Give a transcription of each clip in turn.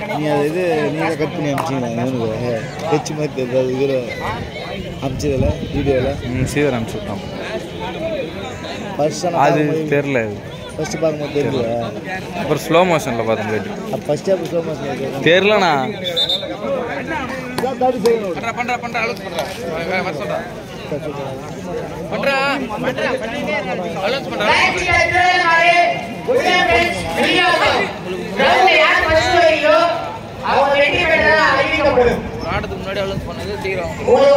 நீ அது இது நீங்கள் கட் பண்ணி அனுப்பிச்சிங்களா இவனுக்கு ஹெச் மாதிரி தெரியுது அது இதில் அனுப்பிச்சதில்ல வீடியோவில் ம் சீவர் அனுப்பிச்சு விட்டோம் ஃபர்ஸ்ட் அது தெரில இது ஃபர்ஸ்ட் பார்க்கும்போது தெரியல அப்புறம் ஸ்லோ மோஷனில் பார்த்தோம் போயிட்டு அப்போ ஃபர்ஸ்ட் அப்போ ஸ்லோ மோஷன் தெரிலண்ணா தாடி செய்யணும் பண்றா பண்றா அலோஸ் பண்றா வர சொல்றா பண்றா அலோஸ் பண்றா ஆட்டத்துக்கு முன்னாடி அலோஸ் பண்ணது சீக்கிரம்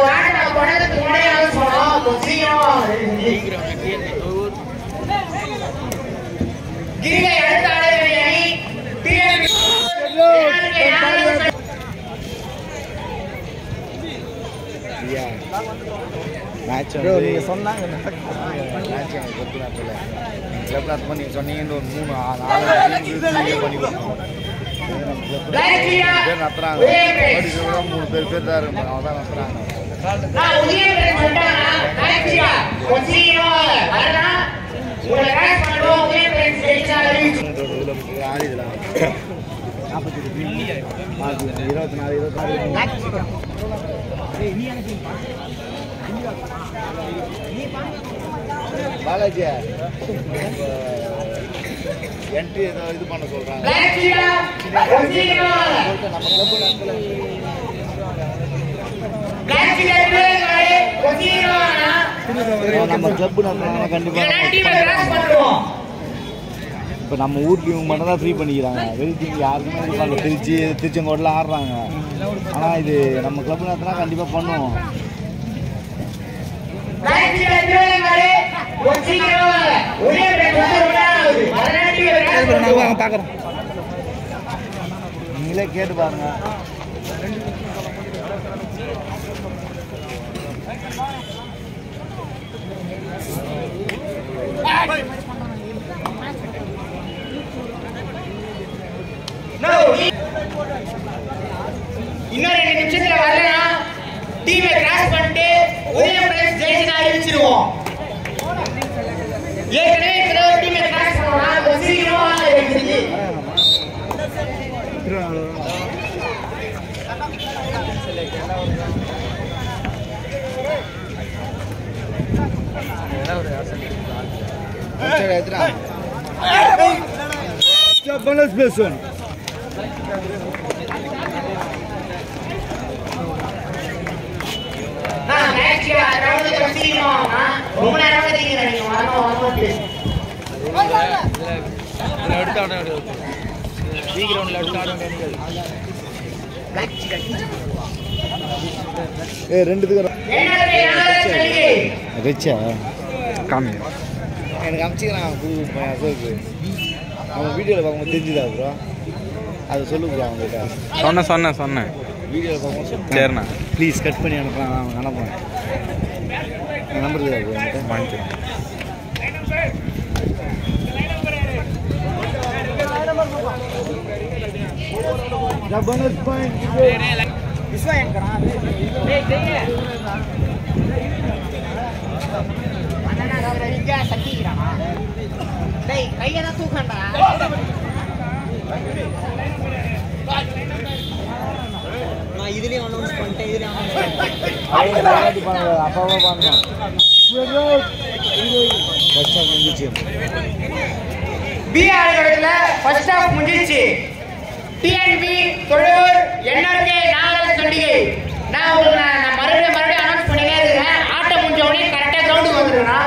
சீக்கிரம் டிஎன்டி தொழில் ஐயா மேட்ச் வந்து நீங்கள் சொன்னாங்க மேட்ச் எனக்கு கொத்து நேரத்தில் கிளப்பில் அது பண்ணி சொன்னீங்கன்னு ஒரு மூணு ஆ- நாலு டீம் பண்ணி கொடுத்தோம் இது நம்ம club ல மூணு பேர் நடத்துறாங்க ஓடி சொல்றா மூணு பேர் பேர் தான் இருக்கும் அவங்க தான் நடத்துறாங்க இதில் ஆடிதெல்லாம் நாற்பத்தி இருபத்தி நாலு இருபத்தி நாலு பாலாஜி என்ட்ரி ஏதோ இது பண்ண சொல்றாங்க நம்ம கிளப் நம்ம கிளப் நடத்தினா கண்டிப்பாக இப்போ நம்ம ஊர் டீம் மட்டும் தான் ஃப்ரீ பண்ணிக்கிறாங்க வெளி டீம் யாருக்குமே இது பண்ணல திருச்சி திருச்செங்கோட்டில் ஆடுறாங்க ஆனால் இது நம்ம கிளப் நடத்தினா கண்டிப்பாக பண்ணுவோம் பார்க்குறோம் நீங்களே கேட்டு பாருங்க இன்னும் ரெண்டு நிமிஷத்துல வரலனா டீமை கிராஸ் பண்ணிட்டு உதயம் பிரைஸ் ஜெயிச்சு அறிவிச்சிருவோம் ஏற்கனவே இப்ப ஒரு டீமை கிராஸ் பண்ணோம்னா அது சீக்கிரமா இருக்குது Bonus person. நான் மேட்ச் ரவுண்டுக்கு சீக்கிரமா ரொம்ப நேரம் தீங்க நீங்க வரணும் வரணும் இதில் எடுத்து ஆட முடியாது பி கிரவுண்டில் எடுத்து ஆட முடியாது ஏ ரெண்டுத்துக்கு என்னது யாரும் சொல்லுங்க ரிச்சா காமி எனக்கு அமிச்சிக்கிறான் புது பையன் அசோக்கு அவன் வீடியோவில் பார்க்கும்போது தெரிஞ்சுதா ப்ரோ அதை சொல்லு ப்ரோ அவங்ககிட்ட சொன்னேன் சொன்னேன் சொன்னேன் வீடியோவில் பார்க்கும்போது சொல்லு. சரிண்ணா ப்ளீஸ் கட் பண்ணி அனுப்புறான் அவன் அனுப்புறேன் என் நம்பர் இருக்கா ப்ரோ என்கிட்ட வாங்கிக்கிறேன் bonus point. கையெல்லாம் தூக்கண்டா நான் இதுலயும் அனௌன்ஸ் பண்ணிட்டேன் இதுலயும் அவங்க விளையாட்டு பண்ணல அப்பாவா பண்ணணும் ஃபர்ஸ்ட் ஆஃப் முடிஞ்சிச்சு பி ஆளுநர்ல ஃபர்ஸ்ட் ஹாஃப் முடிஞ்சிச்சு டிஎன்பி தொழுவூர் என்ஆர்கே நாகராஜ் கண்டிகை நான் உங்களுக்கு நான் நான் மறுபடியும் மறுபடியும் அனௌன்ஸ் பண்ணிட்டே இருக்கிறேன் ஆட்டம் முடிஞ்ச உடனே கரெக்டாக கிரவுண்டுக்கு வந்துருக்கேன்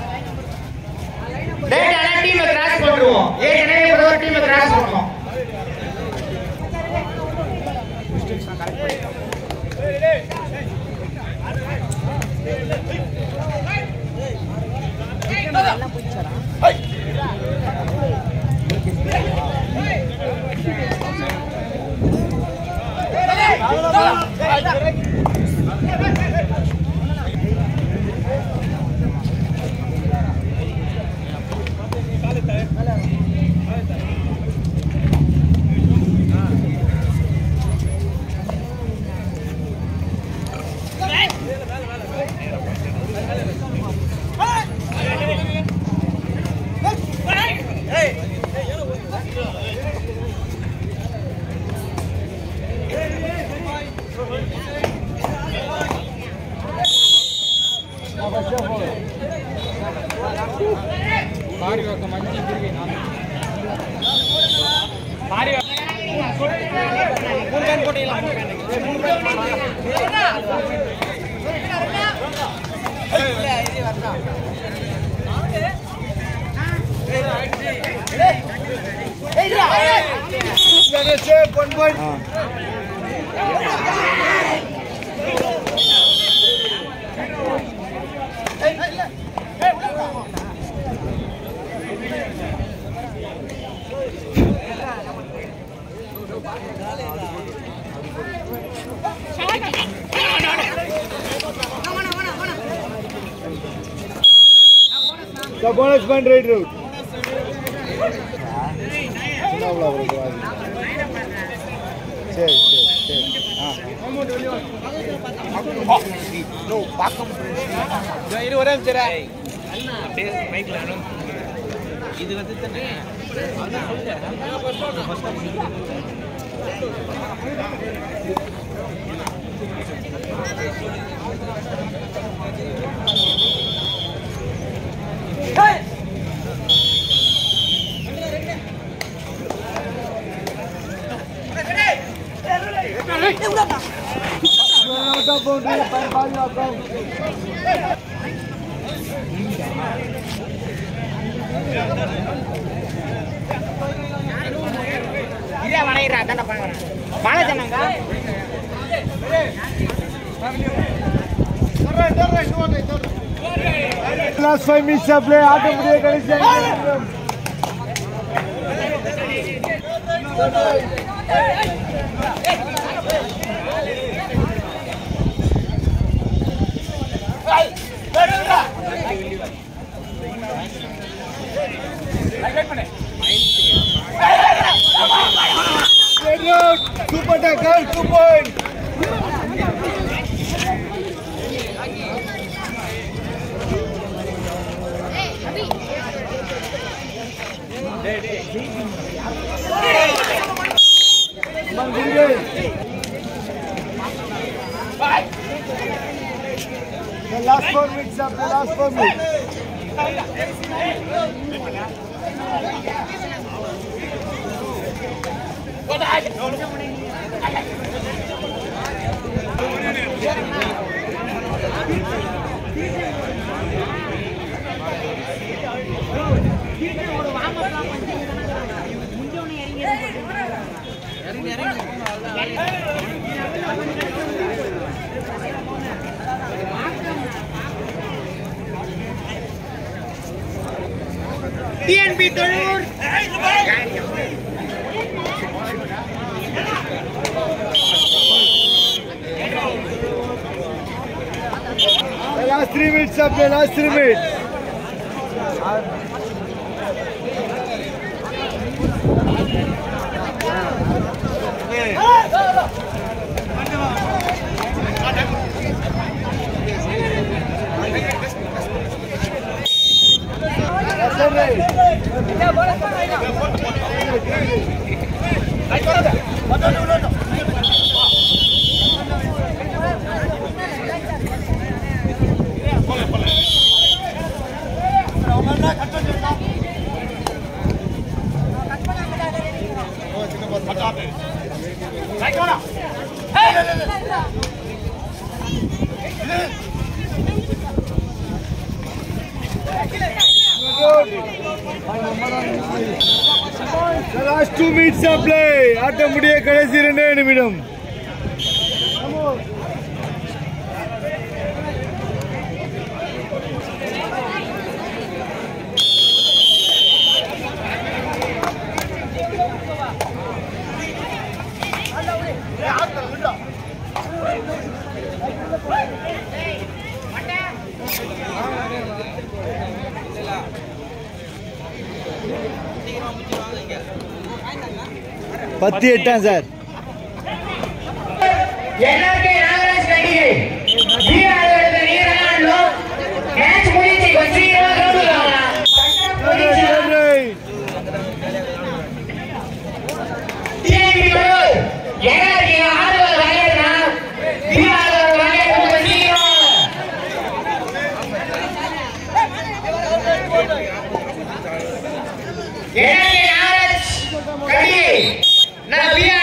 டேட் ஆனால் டீமை கிராஸ் பண்ணுவோம் ஏற்கனவே இப்போ ஒரு டீமை கிராஸ் பண்ணுவோம் பாரி பக்கம் மஞ்சி திருவி நான் பாரி மூணு பேன் போட்டீங்களா மூணு The bonus point right route. என்ன அவ்வளோ கொடுக்குறாங்க சரி சரி சரி ஆ இரு ஒரே நிமிஷம் அப்படியே மைக்ல இது வந்து தானே இதே வளையிறா தானே பாக்குறேன் மழை சொன்னாங்க Last five minutes of play. ஆட்டமுடிய கடைசி அஞ்சு நிமிடம். Red road. Super tackle. Two point. The last four minutes of the last four minutes. TNP Thozhilur The last three minutes of the last three minutes. The last two minutes of play. ஆட்டமுடிய கடைசி இரண்டே நிமிடம் பத்து எட்டாம் sir எல்லாருக்கும் Nagaraj கண்டிகை பீகாரோட நீராடலோ match முடிஞ்சு கொஞ்சம் கிரௌண்டுக்கு வாங்கலாம் டிஎன்பி தொழிலூர் எங்க இருக்கீங்க ஆடுவார் விளையாடுனா பீகாரோட விளையாட்டு கொஞ்சம் என்ஆர்கே நாகராஜ் கண்டிகை நான் பிஆர்